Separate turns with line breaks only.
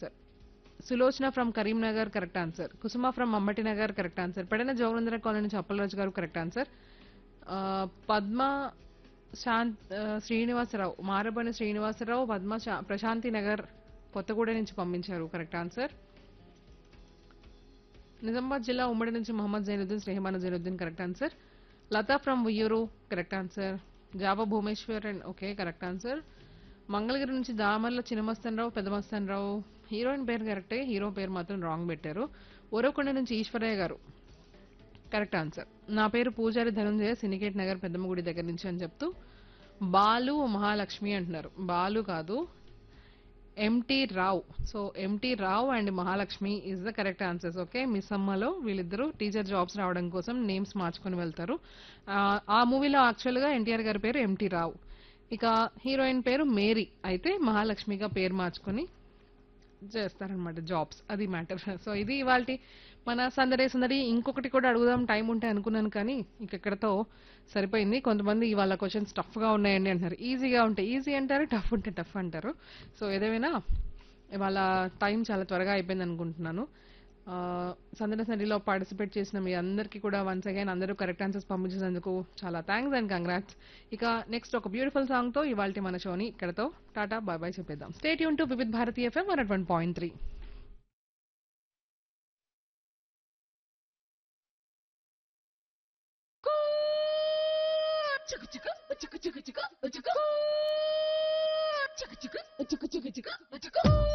answer Sulochana from Karimnagar correct answer Kusuma from మమ్మటి నగర్ correct answer Pedana జోగులందర కాలనీ నుంచి అప్పలరాజు గారు కరెక్ట్ ఆన్సర్ ఆ, పద్మ శాంత్ ఆ, శ్రీనివాసరావు మారబని శ్రీనివాసరావు పద్మ శా- ప్రశాంతి నగర్ కొత్తగూడ నుంచి పంపించారు కరెక్ట్ ఆన్సర్ నిజామాబాద్ జిల్లా ఉమ్మడి నుంచి మొహమ్మద్ జైనుద్దీన్ స్నేహమాన Zainuddin correct answer Latha from Uyyur correct answer జాబా Bhumeshwar and okay correct answer Mangalagiri నుంచి దామర్ల చిన్నమస్తన్ రావు పెద్దమస్తన్ రావు హీరోయిన్ పేరు కరెక్టే హీరో పేరు మాత్రం రాంగ్ పెట్టారు ఒరవకొండ నుంచి ఈశ్వరయ్య గారు కరెక్ట్ ఆన్సర్ నా పేరు పూజారి ధనంజయ సిండికేట్ నగర్ పెద్దమ్మగుడి దగ్గర నుంచి అని చెప్తూ బాలు మహాలక్ష్మి అంటున్నారు బాలు కాదు MT Rao so MT Rao and Mahalakshmi is the correct answers okay miss అమ్మలో వీళ్ళిద్దరూ టీచర్ జాబ్స్ రావడం కోసం నేమ్స్ మార్చుకొని వెళ్తారు ఆ, ఆ మూవీలో యాక్చువల్గా ఎన్టీఆర్ గారి పేరు ఎంటీ రావ్ ఇక హీరోయిన్ పేరు మేరీ అయితే మహాలక్ష్మిగా పేరు మార్చుకొని చేస్తారనమాట జాబ్స్ అది మ్యాటర్ సో ఇది ఇవాళ మన సందడి సందడి ఇంకొకటి కూడా అడుగుదాం టైం ఉంటే అనుకున్నాను కానీ ఇంక ఇక్కడతో సరిపోయింది కొంతమంది ఇవాళ క్వశ్చన్స్ టఫ్ గా ఉన్నాయండి అంటారు ఈజీగా ఉంటే ఈజీ అంటారు టఫ్ ఉంటే టఫ్ అంటారు సో ఏదేమైనా ఇవాళ టైం చాలా త్వరగా అయిపోయింది అనుకుంటున్నాను ఆ, సందడి సందడిలో పార్టిసిపేట్ చేసిన మీ అందరికీ కూడా వన్స్ అగైన్ అందరూ కరెక్ట్ ఆన్సర్స్ పంపించినందుకు చాలా థ్యాంక్స్ అండ్ కంగ్రాట్స్ ఇక నెక్స్ట్ ఒక బ్యూటిఫుల్ సాంగ్ తో ఇవాళ మన షోని ఇక్కడతో టాటా బాయ్ బాయ్ చెప్పేద్దాం స్టేట్ యూన్ to Vividh Bharati FM one one point three
చిక్కు చిక్కు చిక్కు చిక్కు చిక్కు చిక్కు చిక్కు చిక్కు చిక్కు చిక్కు చిక్కు చిక్కు